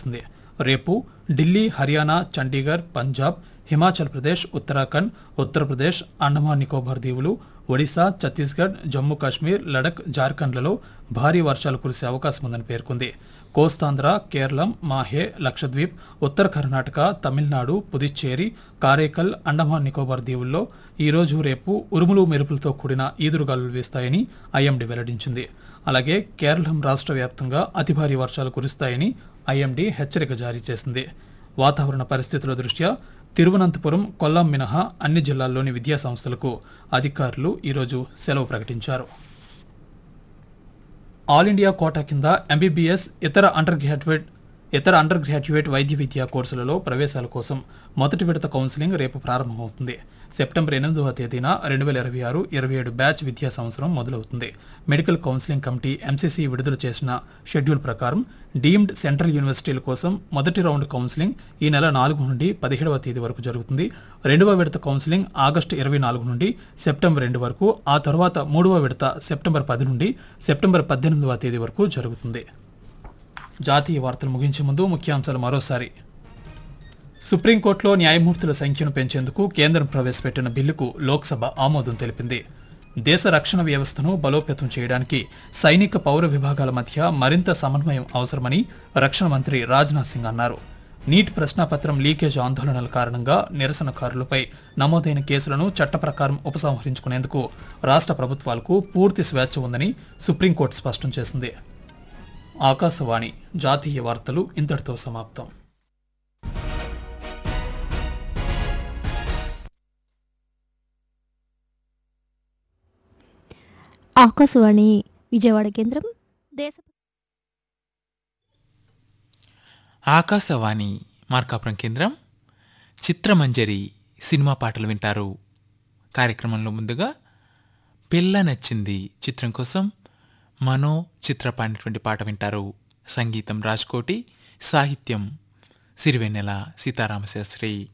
నిర్వహిస్తుంది రేపు ఢిల్లీ హర్యానా చండీగఢ్ పంజాబ్ హిమాచల్ ప్రదేశ్ ఉత్తరాఖండ్ ఉత్తరప్రదేశ్ అండమాన్ నికోబార్ దీవులు ఒడిశా ఛత్తీస్గఢ్ జమ్మూ కాశ్మీర్ లడక్ జార్ఖండ్లలో భారీ వర్షాలు కురిసే అవకాశం ఉందని పేర్కొంది కోస్తాంధ్ర కేరళం మాహే లక్షద్వీప్ ఉత్తర కర్ణాటక తమిళనాడు పుదుచ్చేరి కారైకల్ అండమాన్ నికోబార్ దీవుల్లో ఈ రోజు రేపు ఉరుములు మెరుపులతో కూడిన ఈదురుగాలులు వీస్తాయని ఐఎండీ వెల్లడించింది అలాగే కేరళం రాష్ట్ర వ్యాప్తంగా అతి భారీ వర్షాలు కురుస్తాయని ఐఎండీ హెచ్చరిక జారీ చేసింది వాతావరణ పరిస్థితుల దృష్ట్యా తిరువనంతపురం కొల్లాం మినహా అన్ని జిల్లాల్లోని విద్యా సంస్థలకు అధికారులు ఈరోజు సెలవు ప్రకటించారు ఆల్ ఇండియా కోటా కింద ఎంబీబీఎస్ ఇతర అండర్ గ్రాడ్యుయేట్ ఇతర అండర్ గ్రాడ్యుయేట్ వైద్య విద్యా కోర్సులలో ప్రవేశాల కోసం మొదటి విడత కౌన్సిలింగ్ రేపు ప్రారంభమవుతుంది సెప్టెంబర్ ఎనిమిదవ తేదీన రెండు వేల ఇరవై ఆరు ఇరవై ఏడు బ్యాచ్ విద్యా సంవత్సరం మొదలవుతుంది మెడికల్ కౌన్సిలింగ్ కమిటీ ఎంసీసీ విడుదల చేసిన షెడ్యూల్ ప్రకారం డీమ్డ్ సెంట్రల్ యూనివర్సిటీల కోసం మొదటి రౌండ్ కౌన్సిలింగ్ ఈ నెల నాలుగు నుండి పదిహేడవ తేదీ వరకు జరుగుతుంది రెండవ విడత కౌన్సిలింగ్ ఆగస్టు ఇరవై నాలుగు నుండి సెప్టెంబర్ రెండు వరకు ఆ తర్వాత మూడవ విడత సెప్టెంబర్ పది నుండి సెప్టెంబర్ పద్దెనిమిదవ తేదీ వరకు జరుగుతుంది జాతీయ వార్తలు ముగించే ముందు ముఖ్యాంశాలు మరోసారి సుప్రీంకోర్టులో న్యాయమూర్తుల సంఖ్యను పెంచేందుకు కేంద్రం ప్రవేశపెట్టిన బిల్లుకు లోక్సభ ఆమోదం తెలిపింది దేశ రక్షణ వ్యవస్థను బలోపేతం చేయడానికి సైనిక పౌర విభాగాల మధ్య మరింత సమన్వయం అవసరమని రక్షణ మంత్రి రాజ్నాథ్ సింగ్ అన్నారు నీట్ ప్రశ్నాపత్రం లీకేజ్ ఆందోళనల కారణంగా నిరసనకారులపై నమోదైన కేసులను చట్ట ప్రకారం ఉపసంహరించుకునేందుకు రాష్ట్ర ప్రభుత్వాలకు పూర్తి స్వేచ్ఛ ఉందని సుప్రీంకోర్టు స్పష్టం చేసింది ఆకాశవాణి జాతీయ వార్తలు ఇంతటితో సమాప్తం ఆకాశవాణి విజయవాడ కేంద్రం దేశ ఆకాశవాణి మార్కాపురం కేంద్రం చిత్రమంజరి సినిమా పాటలు వింటారు కార్యక్రమంలో ముందుగా పిల్ల నచ్చింది చిత్రం కోసం మనో చిత్ర పాడినటువంటి పాట వింటారు సంగీతం రాజ్కోటి సాహిత్యం సిరివెన్నెల సీతారామశాస్త్రి